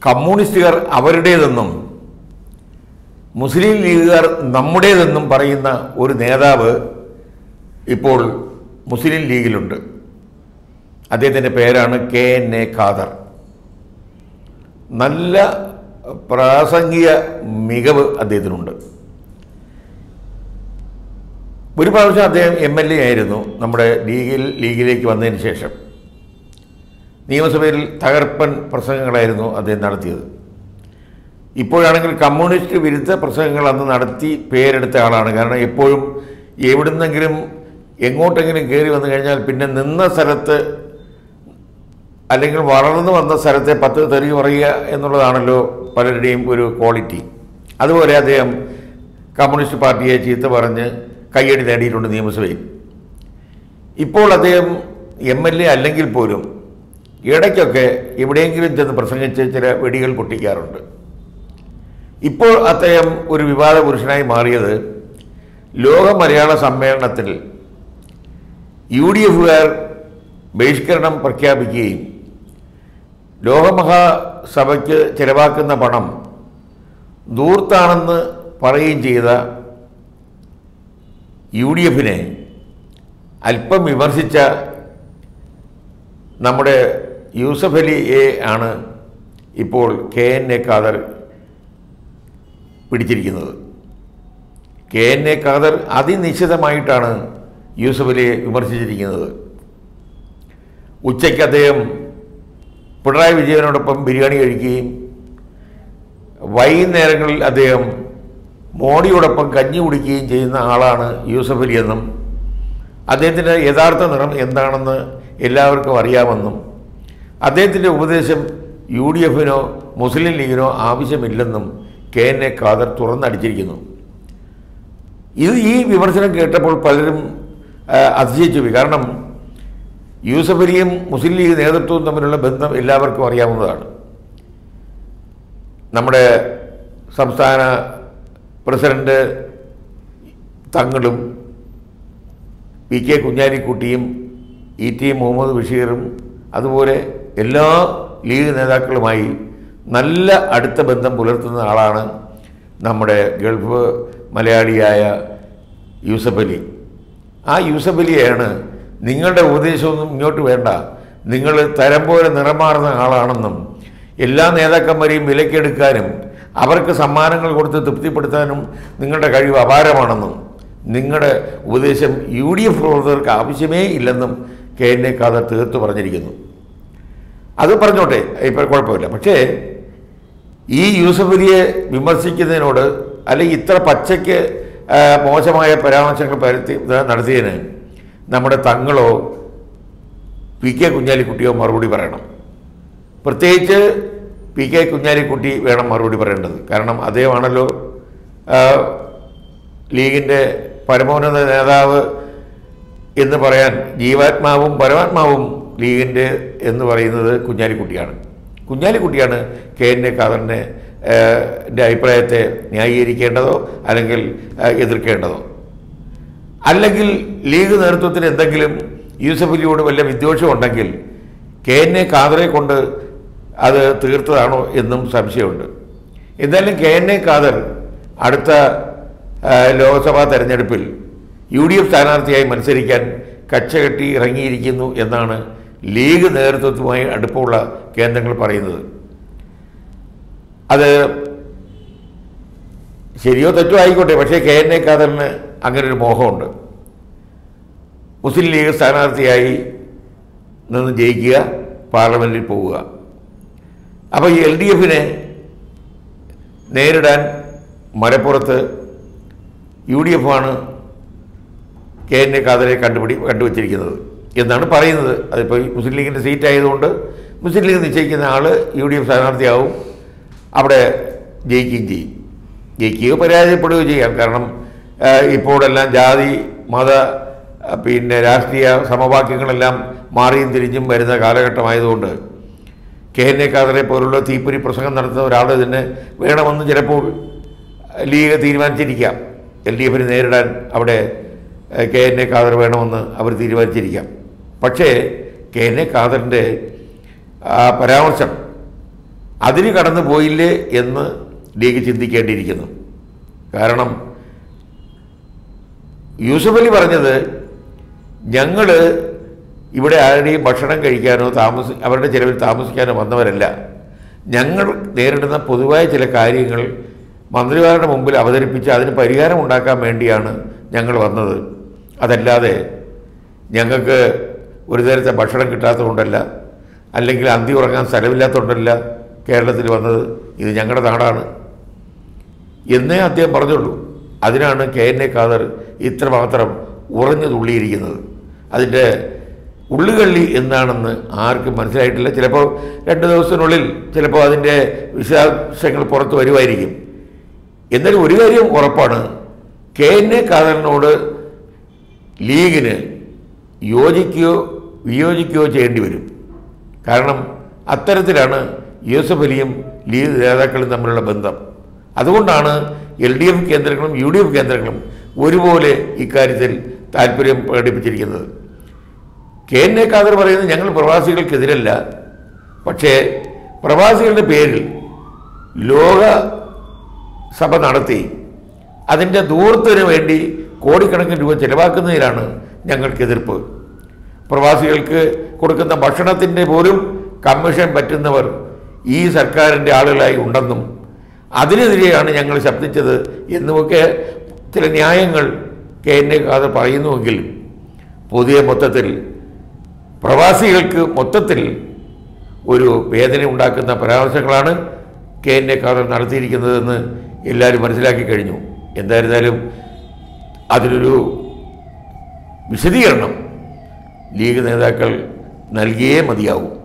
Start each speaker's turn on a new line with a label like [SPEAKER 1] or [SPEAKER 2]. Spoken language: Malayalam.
[SPEAKER 1] കമ്മ്യൂണിസ്റ്റുകാർ അവരുടേതെന്നും മുസ്ലിം ലീഗുകാർ നമ്മുടേതെന്നും പറയുന്ന ഒരു നേതാവ് ഇപ്പോൾ മുസ്ലിം ലീഗിലുണ്ട് അദ്ദേഹത്തിൻ്റെ പേരാണ് കെ എൻ എ ഖാദർ നല്ല പ്രാസംഗിക മികവ് അദ്ദേഹത്തിനുണ്ട് ഒരു പ്രാവശ്യം അദ്ദേഹം എം എൽ എ ആയിരുന്നു നമ്മുടെ ലീഗിൽ ലീഗിലേക്ക് വന്നതിന് ശേഷം നിയമസഭയിൽ തകർപ്പൻ പ്രസംഗങ്ങളായിരുന്നു അദ്ദേഹം നടത്തിയത് ഇപ്പോഴാണെങ്കിൽ കമ്മ്യൂണിസ്റ്റ് വിരുദ്ധ പ്രസംഗങ്ങൾ അന്ന് നടത്തി പേരെടുത്ത ആളാണ് കാരണം എപ്പോഴും എവിടുന്നെങ്കിലും എങ്ങോട്ടെങ്കിലും കയറി വന്നു കഴിഞ്ഞാൽ പിന്നെ നിന്ന സ്ഥലത്ത് അല്ലെങ്കിൽ വളർന്നു വന്ന സ്ഥലത്തെ പത്ത് തെറി പറയുക എന്നുള്ളതാണല്ലോ പലരുടെയും ഒരു ക്വാളിറ്റി അതുപോലെ അദ്ദേഹം കമ്മ്യൂണിസ്റ്റ് പാർട്ടിയെ ചീത്ത പറഞ്ഞ് കയ്യടി നേടിയിട്ടുണ്ട് നിയമസഭയിൽ ഇപ്പോൾ അദ്ദേഹം എം എൽ എ അല്ലെങ്കിൽ പോലും ഇടയ്ക്കൊക്കെ എവിടെയെങ്കിലും ചെന്ന് പ്രസംഗിച്ച് ചില വെടികൾ പൊട്ടിക്കാറുണ്ട് ഇപ്പോൾ അദ്ദേഹം ഒരു വിവാദ പുരുഷനായി മാറിയത് ലോക മലയാള സമ്മേളനത്തിൽ യു ഡി എഫുകാർ ബഹിഷ്കരണം പ്രഖ്യാപിക്കുകയും ലോകമഹാസഭയ്ക്ക് ചെലവാക്കുന്ന പണം ദൂർത്താണെന്ന് പറയുകയും ചെയ്ത യു ഡി എഫിനെ അല്പം വിമർശിച്ച നമ്മുടെ യൂസഫ് അലി എ ആണ് ഇപ്പോൾ കെ എൻ എ ഖാദർ പിടിച്ചിരിക്കുന്നത് കെ എൻ എ ഖാദർ അതിനിശ്ചിതമായിട്ടാണ് യൂസഫ് അലിയെ വിമർശിച്ചിരിക്കുന്നത് ഉച്ചയ്ക്ക് അദ്ദേഹം പിണറായി വിജയനോടൊപ്പം ബിരിയാണി കഴിക്കുകയും വൈകുന്നേരങ്ങളിൽ അദ്ദേഹം മോഡിയോടൊപ്പം കഞ്ഞി കുടിക്കുകയും ചെയ്യുന്ന ആളാണ് യൂസഫ് അലി എന്നും അദ്ദേഹത്തിൻ്റെ യഥാർത്ഥ നിറം എന്താണെന്ന് എല്ലാവർക്കും അറിയാമെന്നും അദ്ദേഹത്തിൻ്റെ ഉപദേശം യു ഡി എഫിനോ മുസ്ലിം ലീഗിനോ ആവശ്യമില്ലെന്നും കെ എൻ എ ഖാദർ തുറന്നടിച്ചിരിക്കുന്നു ഇത് ഈ വിമർശനം കേട്ടപ്പോൾ പലരും ആ, അതിശയിച്ചു പോയി കാരണം യൂസഫ് അലിയും മുസ്ലിം ലീഗ് നേതൃത്വവും തമ്മിലുള്ള ബന്ധം എല്ലാവർക്കും അറിയാവുന്നതാണ് നമ്മുടെ സംസ്ഥാന പ്രസിഡന്റ് തങ്ങളും പി കെ കുഞ്ഞാലിക്കുട്ടിയും ഇ ടി മുഹമ്മദ് ബഷീറും അതുപോലെ എല്ലാ ലീഗ് നേതാക്കളുമായി നല്ല അടുത്ത ബന്ധം പുലർത്തുന്ന ആളാണ് നമ്മുടെ ഗൾഫ് മലയാളിയായ യൂസഫ് അലി ആ യൂസഫ് അലിയെയാണ് നിങ്ങളുടെ ഉപദേശമൊന്നും ഇങ്ങോട്ട് വേണ്ട നിങ്ങൾ തരം പോലെ നിറമാറുന്ന ആളാണെന്നും എല്ലാ നേതാക്കന്മാരെയും വിലക്കെടുക്കാനും അവർക്ക് സമ്മാനങ്ങൾ കൊടുത്ത് തൃപ്തിപ്പെടുത്താനും നിങ്ങളുടെ കഴിവ് അപാരമാണെന്നും നിങ്ങളുടെ ഉപദേശം യു ഡി എഫ് പ്രവർത്തകർക്ക് ആവശ്യമേ ഇല്ലെന്നും കെ എൻ എ ഖാദർ തീർത്ത് പറഞ്ഞിരിക്കുന്നു അത് പറഞ്ഞോട്ടെ ഇപ്പോൾ കുഴപ്പമില്ല പക്ഷേ ഈ യൂസഫ് അലിയെ വിമർശിക്കുന്നതിനോട് അല്ലെങ്കിൽ ഇത്ര പച്ചയ്ക്ക് ആ, മോശമായ പരാമർശങ്ങൾ പരത്തി നടത്തിയതിന് നമ്മുടെ തങ്ങളോ പി കെ കുഞ്ഞാലിക്കുട്ടിയോ മറുപടി പറയണം പ്രത്യേകിച്ച് പി കെ കുഞ്ഞാലിക്കുട്ടി വേണം മറുപടി പറയേണ്ടത് കാരണം അദ്ദേഹമാണല്ലോ ആ, ലീഗിൻ്റെ പരമോന്നത നേതാവ് എന്ന് പറയാൻ ജീവാത്മാവും പരമാത്മാവും ലീഗിൻ്റെ എന്ന് പറയുന്നത് കുഞ്ഞാലിക്കുട്ടിയാണ് കുഞ്ഞാലിക്കുട്ടിയാണ് കെ എൻ എ ഖാദറിനെ ൻ്റെ അഭിപ്രായത്തെ ന്യായീകരിക്കേണ്ടതോ അല്ലെങ്കിൽ ആ, എതിർക്കേണ്ടതോ അല്ലെങ്കിൽ ലീഗ് നേതൃത്വത്തിന് എന്തെങ്കിലും യൂസഫ് അലിയോട് വല്ല വിദ്വേഷം ഉണ്ടെങ്കിൽ കെ എൻ എ ഖാദറെ കൊണ്ട് അത് തീർത്തതാണോ എന്നും സംശയമുണ്ട് എന്തായാലും കെ എൻ എ ഖാദർ അടുത്ത ആ, ലോക്സഭാ തെരഞ്ഞെടുപ്പിൽ യു ഡി എഫ് സ്ഥാനാർത്ഥിയായി മത്സരിക്കാൻ കച്ചകെട്ടി ഇറങ്ങിയിരിക്കുന്നു എന്നാണ് ലീഗ് നേതൃത്വവുമായി അടുപ്പമുള്ള കേന്ദ്രങ്ങൾ പറയുന്നത് അത് ശരിയോ തെറ്റോ ആയിക്കോട്ടെ പക്ഷേ കെ എൻ എ ഖാദറിന് അങ്ങനെ ഒരു മോഹമുണ്ട് മുസ്ലിം ലീഗ് സ്ഥാനാർത്ഥിയായി നിന്ന് ജയിക്കുക പാർലമെൻറ്റിൽ പോവുക അപ്പോൾ ഈ എൽ ഡി എഫിനെ നേരിടാൻ മലപ്പുറത്ത് യു ഡി എഫ് ആണ് കെ എൻ എ ഖാദറെ കണ്ടുപിടി കണ്ടുവച്ചിരിക്കുന്നത് എന്നാണ് പറയുന്നത് അതിപ്പോൾ ഈ മുസ്ലിം ലീഗിൻ്റെ സീറ്റ് ആയതുകൊണ്ട് മുസ്ലിം ലീഗ് നിശ്ചയിക്കുന്ന ആൾ യു ഡി എഫ് സ്ഥാനാർത്ഥിയാവും അവിടെ ജയിക്കുകയും ചെയ്യും ജയിക്കുകയോ പരാജയപ്പെടുകയോ ചെയ്യാം കാരണം ആ, ഇപ്പോഴെല്ലാം ജാതി മത ആ, പിന്നെ രാഷ്ട്രീയ സമവാക്യങ്ങളെല്ലാം മാറിയും തിരിഞ്ഞും വരുന്ന കാലഘട്ടമായതുകൊണ്ട് കെ എൻ എ ഖാദറെ പോലുള്ള തീപ്പൊരി പ്രസംഗം നടത്തുന്ന ഒരാൾ തന്നെ വേണമെന്ന് ചിലപ്പോൾ ലീഗ് തീരുമാനിച്ചിരിക്കാം എൽ ഡി എഫിന് നേരിടാൻ അവിടെ ഏഹ്, കെ എൻ എ ഖാദർ വേണമെന്ന് അവർ തീരുമാനിച്ചിരിക്കാം പക്ഷേ കെ എൻ എ ഖാദറിൻ്റെ ആ പരാമർശം അതിന് കടന്നു പോയില്ലേ എന്ന് ലീഗ് ചിന്തിക്കേണ്ടിയിരിക്കുന്നു കാരണം യൂസഫ് അലി പറഞ്ഞത് ഞങ്ങൾ ഇവിടെ ആരുടെയും ഭക്ഷണം കഴിക്കാനോ താമസ അവരുടെ ചിലവിൽ താമസിക്കാനോ വന്നവരല്ല ഞങ്ങൾ നേരിടുന്ന പൊതുവായ ചില കാര്യങ്ങൾ മന്ത്രിമാരുടെ മുമ്പിൽ അവതരിപ്പിച്ച് അതിന് പരിഹാരം ഉണ്ടാക്കാൻ വേണ്ടിയാണ് ഞങ്ങൾ വന്നത് അതല്ലാതെ ഞങ്ങൾക്ക് ഒരു നേരത്തെ ഭക്ഷണം കിട്ടാത്തതുകൊണ്ടല്ല അല്ലെങ്കിൽ അന്തി ഉറങ്ങാൻ സ്ഥലമില്ലാത്തതുകൊണ്ടല്ല കേരളത്തിൽ വന്നത് ഇത് ഞങ്ങളുടെ നാടാണ് എന്നേ അദ്ദേഹം പറഞ്ഞുള്ളൂ അതിനാണ് കെ എൻ എ ഖാദർ ഇത്രമാത്രം ഉറഞ്ഞു തുള്ളിയിരിക്കുന്നത് അതിൻ്റെ ഉള്ളുകള്ളി എന്താണെന്ന് ആർക്കും മനസ്സിലായിട്ടില്ല ചിലപ്പോൾ രണ്ട് ദിവസത്തിനുള്ളിൽ ചിലപ്പോൾ അതിൻ്റെ വിശദാംശങ്ങൾ പുറത്ത് വരുമായിരിക്കും എന്നാലും ഒരു കാര്യം ഉറപ്പാണ് കെ എൻ എ ഖാദറിനോട് ലീഗിന് യോജിക്കുകയോ വിയോജിക്കുകയോ ചെയ്യേണ്ടി വരും കാരണം അത്തരത്തിലാണ് യൂസഫ് അലിയും ലീഗ് നേതാക്കളും തമ്മിലുള്ള ബന്ധം അതുകൊണ്ടാണ് എൽ ഡി എഫ് കേന്ദ്രങ്ങളും യു ഡി എഫ് കേന്ദ്രങ്ങളും ഒരുപോലെ ഇക്കാര്യത്തിൽ താല്പര്യം പ്രകടിപ്പിച്ചിരിക്കുന്നത് കെ എൻ എ ഖാദർ പറയുന്നത് ഞങ്ങൾ പ്രവാസികൾക്കെതിരല്ല പക്ഷേ പ്രവാസികളുടെ പേരിൽ ലോക സഭ നടത്തി അതിൻ്റെ ദൂരത്തിന് വേണ്ടി കോടിക്കണക്കിന് രൂപ ചെലവാക്കുന്നതിലാണ് ഞങ്ങൾക്ക് എതിർപ്പ് പ്രവാസികൾക്ക് കൊടുക്കുന്ന ഭക്ഷണത്തിൻ്റെ പോലും കമ്മീഷൻ പറ്റുന്നവർ ഈ സർക്കാരിൻ്റെ ആളുകളായി ഉണ്ടെന്നും അതിനെതിരെയാണ് ഞങ്ങൾ ശബ്ദിച്ചത് എന്നുമൊക്കെ ചില ന്യായങ്ങൾ കെ എൻ എ ഖാദർ പറയുന്നുവെങ്കിൽ പൊതുവെ മൊത്തത്തിൽ പ്രവാസികൾക്ക് മൊത്തത്തിൽ ഒരു വേദന ഉണ്ടാക്കുന്ന പരാമർശങ്ങളാണ് കെ എൻ എ ഖാദർ നടത്തിയിരിക്കുന്നതെന്ന് എല്ലാവരും മനസ്സിലാക്കി കഴിഞ്ഞു എന്തായിരുന്നാലും അതിനൊരു വിശദീകരണം ലീഗ് നേതാക്കൾ നൽകിയേ മതിയാവും